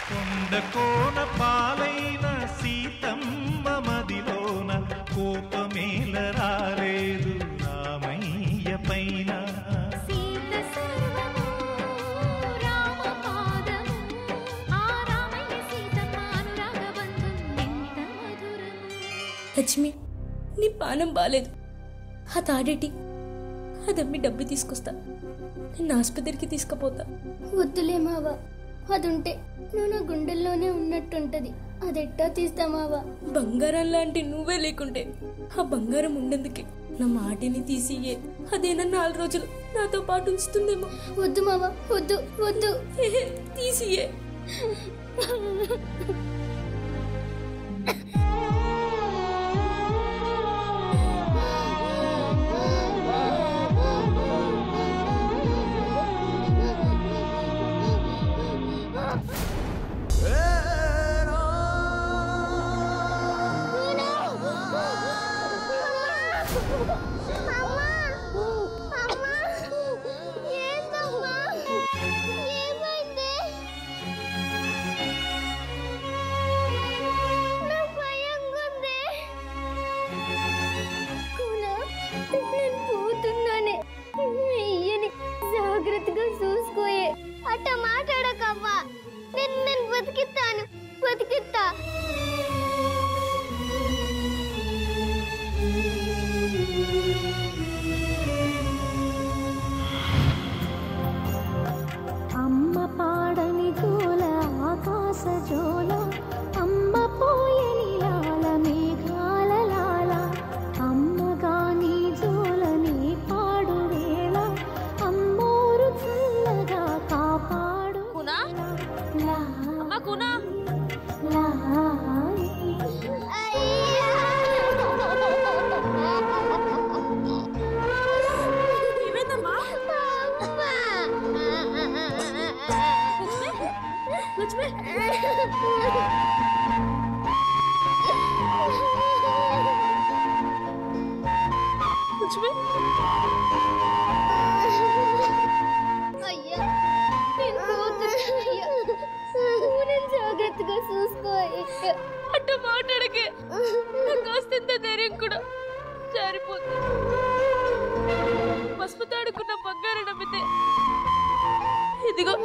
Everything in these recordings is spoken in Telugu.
కొండ కోన పాలైన సీతమ్మ మదిలోన కోపమేల రాలేదు రామయ్య పైన సీత సర్వము రామ పాదము ఆ రామయ్య సీతమ్మ అనురాగబంధం ఎంత మధురము లక్ష్మి నీ పానం బాలేదు ఆ తాడేటి అదమ్మి డబ్బు తీసుకొస్తా నిన్ను ఆసుపత్రికి తీసుకుపోతా వద్దులే మావా అదుంటే నువ్వు నా గుండెల్లోనే ఉన్నట్టుంటది అదెట్టా తీస్తామావా బంగారం లాంటి నువ్వే లేకుంటే ఆ బంగారం ఉండేందుకే నా మాటిని తీసియే అదేనా నాలుగు రోజులు నాతో పాటు ఉంచుతుందేమో వద్దు మావా వద్దు వద్దు హెహె, తీసియే నేను పోతున్నానే ఇయ్యని జాగ్రత్తగా చూసుకోయే అట్ట మాట్లాడకవ్వా నేను నేను బతికిస్తాను బతికిస్తా అమ్మ పాడని జోల ఆకాశ జోల అమ్మ పోయని లాల మేఘాల లాల అమ్మ గాని జోలని పాడు వేళ అమ్మోరు చల్లగా కాపాడు కునా లా అమ్మ కునా లా ఏమైందమ్మా లక్ష్మి లక్ష్మి అయ్యా నేను పోతున్నానయ్యా నేను జాగ్రత్తగా చూసుకో అట్ట మాట్లాడకే నాకు వస్తుంత ధైర్యం కూడా జారిపోతుంది పసుపు తాడుకున్న బంగారు నమ్మితే ఇదిగో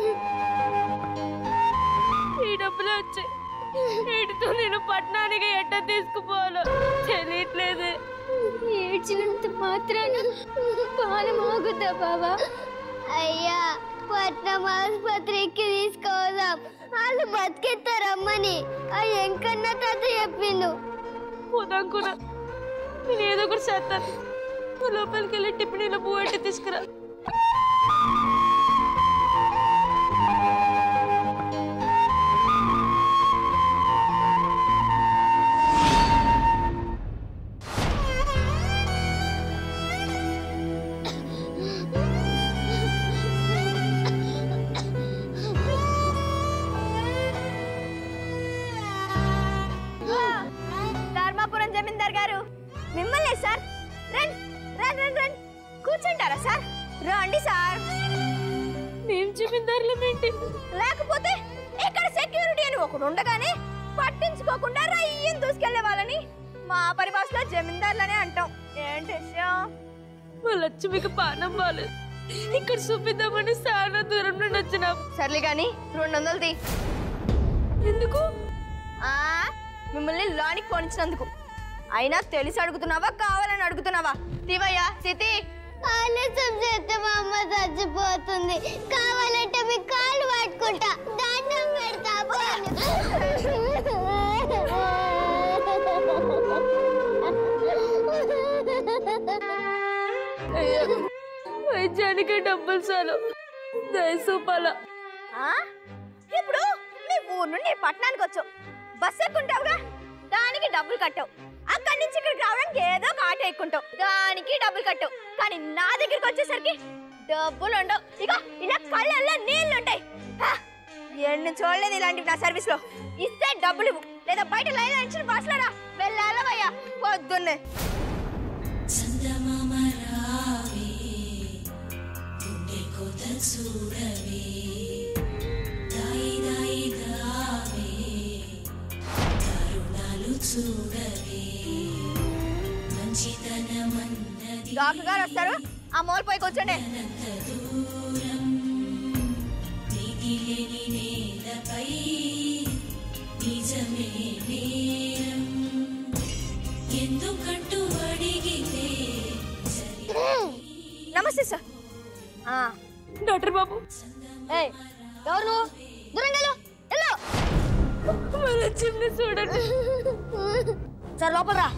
ఈ డబ్బులు వచ్చాయి వీటితో నేను పట్టణానికి ఎట్ట తీసుకుపోవాలో తెలియట్లేదు ఏడ్చినంత మాత్రాన పానం ఆగుద్దా బావా అయ్యా పట్నం ఆసుపత్రికి తీసుకోదాం వాళ్ళు బతికిస్తారమ్మని ఆ ఎంకన్న తాత చెప్పిండు పోదాం నేను ఏదో ఒకటి చేస్తాను నువ్వు లోపలికి వెళ్ళి టిఫినీలో పువ్వు పెట్టి తీసుకురా ధర్మాపురం జమీందార్ గారు మిమ్మల్ని సార్ రండి రండి రండి రండి కూర్చుంటారా సార్ రండి సార్ మేము జమీందారులమేంటి లేకపోతే ఇక్కడ సెక్యూరిటీ అని ఒకడు ఉండగానే పట్టించుకోకుండా రయ్యం దూసుకెళ్లే వాళ్ళని మా పరిభాషలో జమీందార్లనే అంటాం ఏంటి విషయం మా లక్ష్మికి పానం బాలేదు ఇక్కడ చూపిద్దామని చాలా దూరం నుండి వచ్చినాం సర్లే గాని రెండు వందలు తీ ఎందుకు ఆ, మిమ్మల్ని లోనికి పోనిచ్చినందుకు అయినా తెలిసి అడుగుతున్నావా కావాలని అడుగుతున్నావా తీవయ్యా స్థితి ఆలస్యం చేస్తే మా అమ్మ చచ్చిపోతుంది కావాలంటే మీ కాళ్ళు పట్టుకుంటా దండం పెడతా అయ్యా వైద్యానికి డబ్బులు చాలు దయసూపాల ఇప్పుడు నీ ఊరు నుండి పట్టణానికి వచ్చావు బస్ ఎక్కుంటావుగా దానికి డబ్బులు కట్టావు అక్కడి నుంచి ఇక్కడికి రావడానికి ఏదో ఒక ఆటో ఎక్కుంటావు దానికి డబ్బులు కట్టావు కానీ నా దగ్గరికి వచ్చేసరికి డబ్బులు ఉండవు ఇక ఇలా కళ్ళల్లో నీళ్లు ఉంటాయి హా! ఎన్ని చూడలేదు ఇలాంటివి నా సర్వీస్ లో ఇస్తే డబ్బులు ఇవ్వు లేదా బయట లైన్ నుంచి బస్సులో వెళ్ళాలవయ్యా పొద్దున్నే చందమామ రావే గుండె కోత చూడవే దాయి దాయి దా డాక్టర్ గారు వస్తారు ఆ మూల పోయి కూర్చోండి నమస్తే సార్ ఆ, డాక్టర్ బాబు ఏయ్ ఎవరు నువ్వు దూరంగా వెళ్ళు, వెళ్ళు మన లక్ష్మిని చూడండి సార్ లోపల రా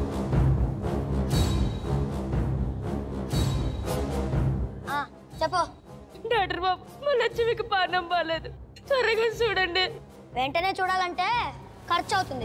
ఆ, చెప్పు డాక్టర్ బాబు మా లక్ష్మికి పానం బాగాలేదు త్వరగా చూడండి వెంటనే చూడాలంటే ఖర్చు అవుతుంది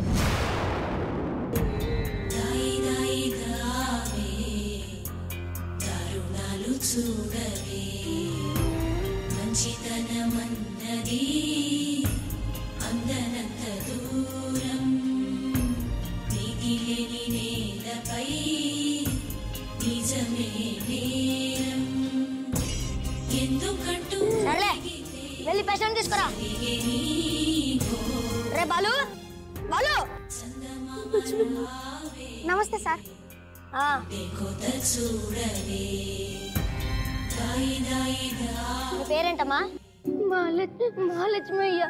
సర్లే వెళ్ళి పేషెంట్ తీసుకురా రే బాలు బాలు నమస్తే సార్ ఆ. నీ పేరేంటమ్మా మహాలక్ష్మి అయ్యా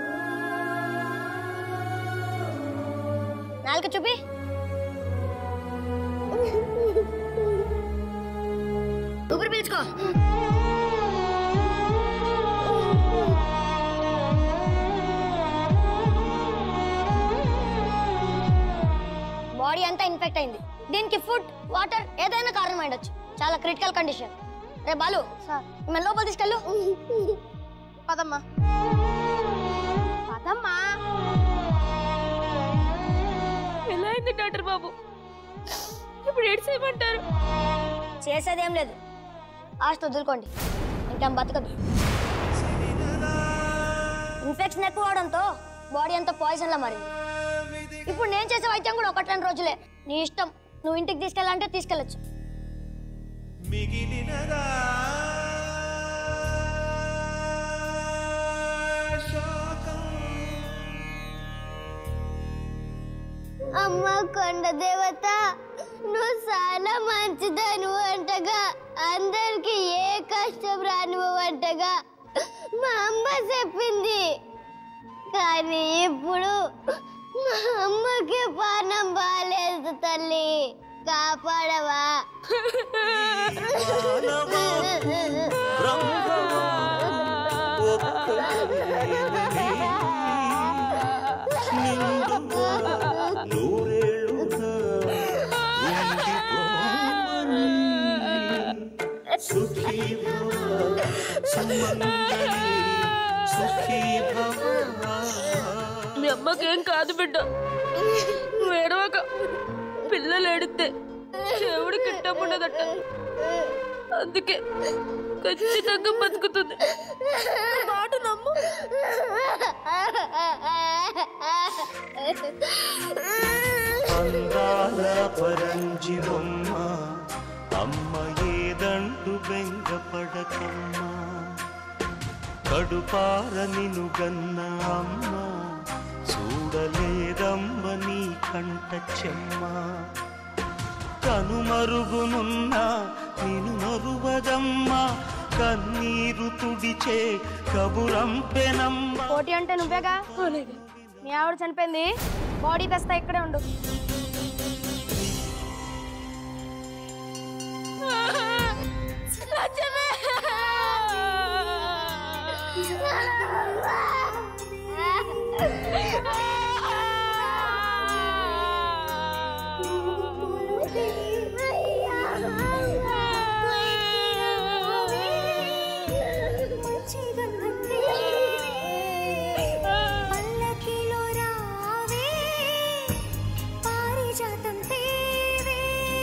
నాలుక చూపి ఊపిరి పీల్చుకో బాడీ అంతా ఇన్ఫెక్ట్ అయింది దీనికి ఫుడ్ వాటర్ ఏదైనా కారణం అయ్యొచ్చు చాలా క్రిటికల్ కండిషన్ రే బాలు సార్ మన లోపల తీసుకెళ్ళు పదమ్మా పదమ్మా ఎలా అయింది డాక్టర్ బాబు ఇప్పుడు ఏడు చేయమంటారు చేసేదేం లేదు ఆస్తి వదులుకోండి ఇంకా బతకదు ఇన్ఫెక్షన్ ఎక్కువ అవడంతో బాడీ అంతా పాయిజన్ లా మారింది ఇప్పుడు నేను చేసే వైద్యం కూడా ఒకటి రెండు రోజులే నీ ఇష్టం నువ్వు ఇంటికి తీసుకెళ్ళాలంటే తీసుకెళ్ళచ్చు మిగిలినదా శోకం అమ్మ కొండ దేవత నువ్వు చాలా మంచిదను అంటగా అందరికి ఏ కష్టం రాను అంటగా మా అమ్మ చెప్పింది కానీ ఇప్పుడు మా అమ్మకి పానం బాలేదు తల్లి కాపాడవా సుఖీ భవ సుమంగళి సుఖీ భవ మీ అమ్మకి ఏం కాదు బిడ్డ నువ్వు ఏడవక పిల్లలు ఏడితే చెవుడు కిట్టముండదట అందుకే ఖచ్చితంగా బతుకుతుంది మాట నమ్ము అందాల పరంజి బొమ్మ అమ్మ ఏదంటు బెంగపడకమ్మా కడుపార నిను గన్న అమ్మ చూడలేదమ్మ నీ కంట చెమ్మ కనుమరుగునున్న నిను మరువదమ్మ కన్నీరు తుడిచే కబురంపెనమ్మ పోటీ అంటే నువ్వేగా మీ ఆవిడ చనిపోయింది బాడీ తెస్తా ఇక్కడే ఉండు పల్లకిలో రావే పారిజాతం తేవే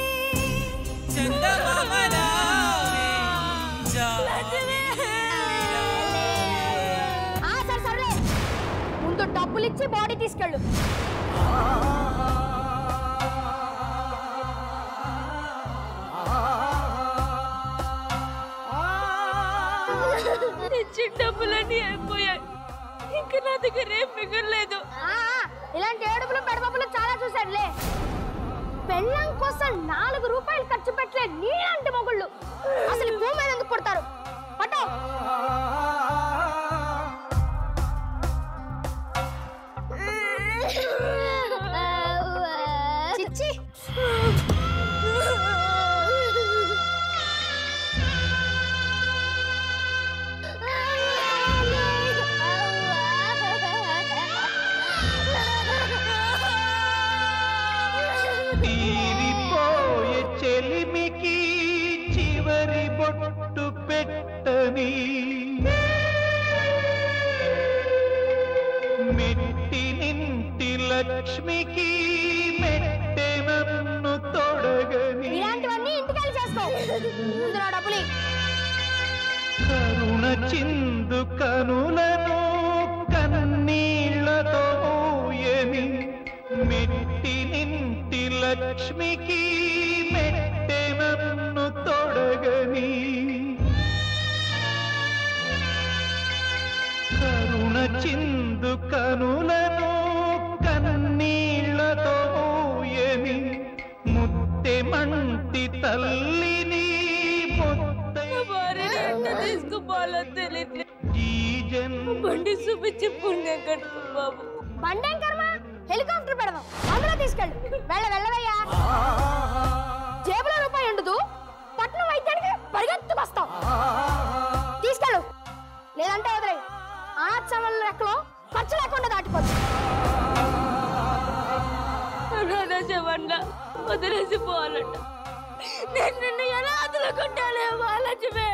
ఆ, సరే సర్లే ముందు డబ్బులు ఇచ్చి బాడీ తీసుకెళ్ళు ఇచ్చిన డబ్బులన్నీ అయిపోయాయి ఇంకా నా దగ్గర ఏం మిగలలేదు ఆ, ఆ, ఇలాంటి ఏడుపులు పెడపప్పులు చాలా చూశాడులే పెళ్ళం కోసం నాలుగు రూపాయలు ఖర్చు పెట్టలే నీలాంటి మొగుళ్ళు అసలు ఈ భూమి మీద ఎందుకు పుడతారు పట్టో చిచ్చి తీరిపోయే చెలిమికి చివరి బొట్టు పెట్టని మెట్టి నింటి లక్ష్మికి మెట్టె నన్ను తొడగని ఇలాంటివన్నీ ఇంటికెళ్ళి చేసుకో ముందు నా డబ్బులు ఇయ్యి. కరుణ చిందు కనులను కన్నీళ్లతో మూయని మెట్టి నింటి లక్ష్మికి మెట్టె నన్ను తొడగని కరుణ చిందు కనులను కన్నీళ్లతో మూయని ముత్తె మంటి తల్లిని ముత్తై భార్యని ఎట్ట తీసుకుపోవాలో తెలియట్లేదు ఈ జన్మ బండి చూపించి పుణ్యం కట్టుకో బాబు బండేం కర్మ హెలికాప్టర్ పెడదాం అందులో తీసుకెళ్ళు వెళ్ళ వెళ్ళవయ్యా జేబులో రూపాయి ఉండదు పట్నం వైద్యానికి పరిగెత్తు వస్తాం తీసుకెళ్ళు లేదంటే వదిలే ఆచమల లెక్కలో ఖర్చు లేకుండా దాటిపోతుంది శివన్న వదిలేసి పోవాలంట నేను నిన్ను ఎలా వదులుకుంటానే మహాలక్ష్మి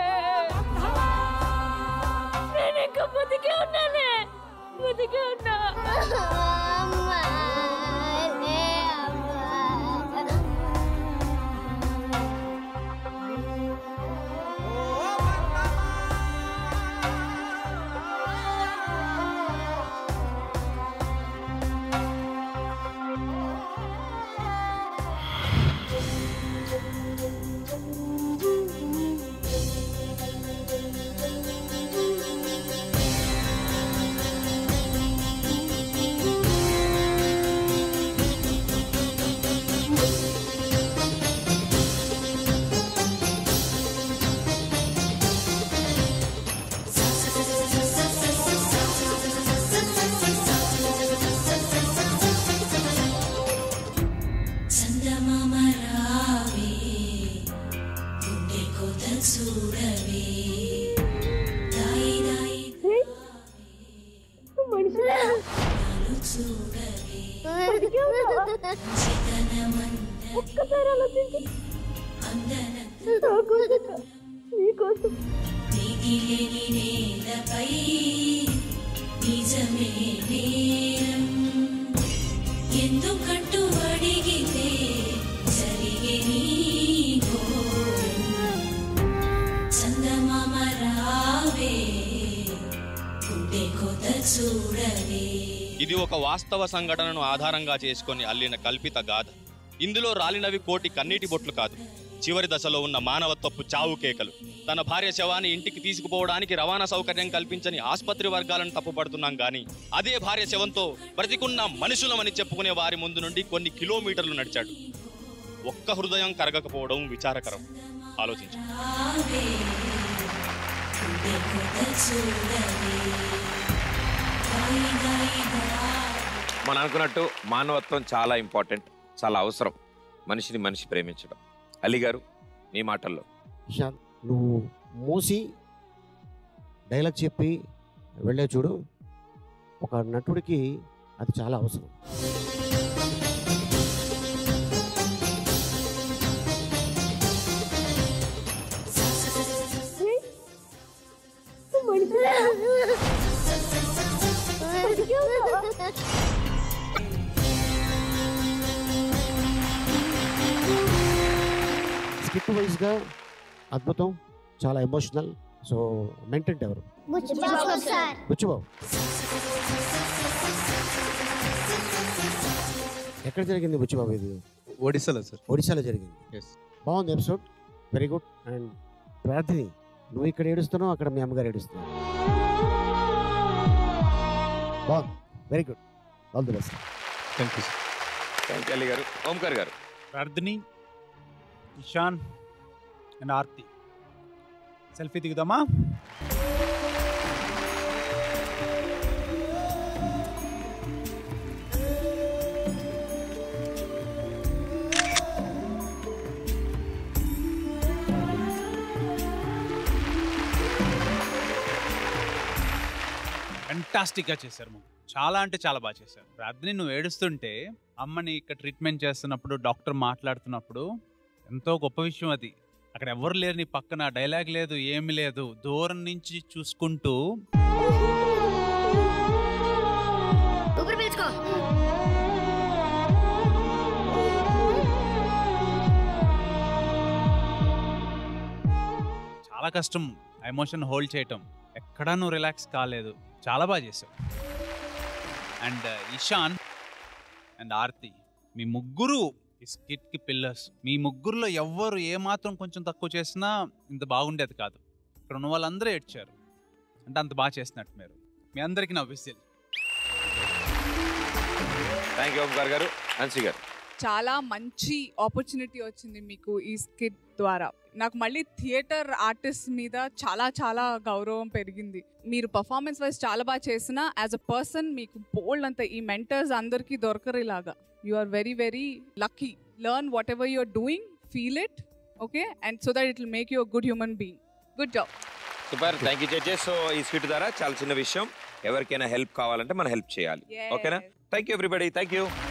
నేను ఇంకా బతికే ఉన్నానే బతికే ఉన్నా అమ్మా లే అమ్మా చందమామ రావే గుండె కొత చూడవే దాయి దాయి నాలు చూడవే చితనమన్నది అందనంత దిగిలేని నేలపై నిజమే నేరం ఎందుకంటూ అడిగితే జరిగే నీ ఘోరం. చందమామ రావే గుండె కొత చూడవే ఇది ఒక వాస్తవ సంఘటనను ఆధారంగా చేసుకొని అల్లిన కల్పిత గాథ ఇందులో రాలినవి కోటి కన్నీటి బొట్లు కాదు చివరి దశలో ఉన్న మానవత్వపు చావు కేకలు తన భార్య శవాన్ని ఇంటికి తీసుకుపోవడానికి రవాణా సౌకర్యం కల్పించని ఆసుపత్రి వర్గాలను తప్పుపడుతున్నాం గాని అదే భార్య శవంతో బ్రతికున్న మనుషులమని చెప్పుకునే వారి ముందు నుండి కొన్ని కిలోమీటర్లు నడిచాడు ఒక్క హృదయం కరగకపోవడం విచారకరం ఆలోచించు రావే గుండె కొత చూడవే దాయి దాయి దాయి మనం అనుకున్నట్టు మానవత్వం చాలా ఇంపార్టెంట్ చాలా అవసరం మనిషిని మనిషి ప్రేమించడం అలీ గారు మీ మాటల్లో ఇషాన్ నువ్వు మూసి డైలాగ్ చెప్పి వెళ్ళే చూడు ఒక నటుడికి అది చాలా అవసరం స్కిట్ వైజ్గా అద్భుతం చాలా ఎమోషనల్ సో మెంటెంట్ ఎవరు బాబు సార్ బుచ్చిబాబు ఎక్కడ జరిగింది బుచ్చిబాబు ఇది ఒడిశాలో సార్ ఒడిశాలో జరిగింది ఎస్ బాగుంది episode very good and Prarthini నువ్వు ఇక్కడ ఏడుస్తున్నావు అక్కడ మీ అమ్మగారు ఏడుస్తున్నావు బాగుంది very good all the best thank you thank you Ali garu Omkar garu Prarthana Ishan and Aarti selfie దిగుదామా ఫెంటాస్టిక్గా చేశారు ముగ్గురు చాలా అంటే చాలా బాగా చేశారు ప్రార్థని నువ్వు ఏడుస్తుంటే అమ్మని ఇక్కడ ట్రీట్మెంట్ చేస్తున్నప్పుడు డాక్టర్ మాట్లాడుతున్నప్పుడు ఎంతో గొప్ప విషయం అది అక్కడ ఎవరు లేరు నీ పక్కన డైలాగ్ లేదు ఏమి లేదు దూరం నుంచి చూసుకుంటూ ఊపిరి పీల్చుకో చాలా కష్టం ఎమోషన్ హోల్డ్ చేయటం ఎక్కడా నువ్వు రిలాక్స్ కాలేదు చాలా బాగా చేసావు అండ్ ఇషాన్ అండ్ ఆర్తి మీ ముగ్గురు ఈ స్కిట్కి పిల్లర్స్ మీ ముగ్గురులో ఎవ్వరు ఏమాత్రం కొంచెం తక్కువ చేసినా ఇంత బాగుండేది కాదు ఇక్కడ ఉన్న వాళ్ళందరూ ఏడ్చారు అంటే అంత బాగా చేసినట్టు మీరు మీ అందరికీ నా విసిల్ థ్యాంక్ యూ ఓంకార్ గారు హన్సీ గారు చాలా మంచి ఆపర్చునిటీ వచ్చింది మీకు ఈ స్కిట్ ద్వారా నాకు మళ్ళీ థియేటర్ ఆర్టిస్ట్ మీద చాలా చాలా గౌరవం పెరిగింది మీరు పర్ఫార్మెన్స్ వైజ్ చాలా బాగా చేసిన యాజ్ అ పర్సన్ మీకు బోల్డ్ అంత ఈ మెంటర్స్ అందరికీ దొరకరు ఇలాగా you are very very lucky learn whatever you are doing feel it okay and so that it will make you a good human being good job super thank you judges so ఈ స్కిట్ ద్వారా చాలా చిన్న విషయం ఎవరికైనా హెల్ప్ కావాలంటే మనం హెల్ప్ చేయాలి ఓకేనా thank you everybody thank you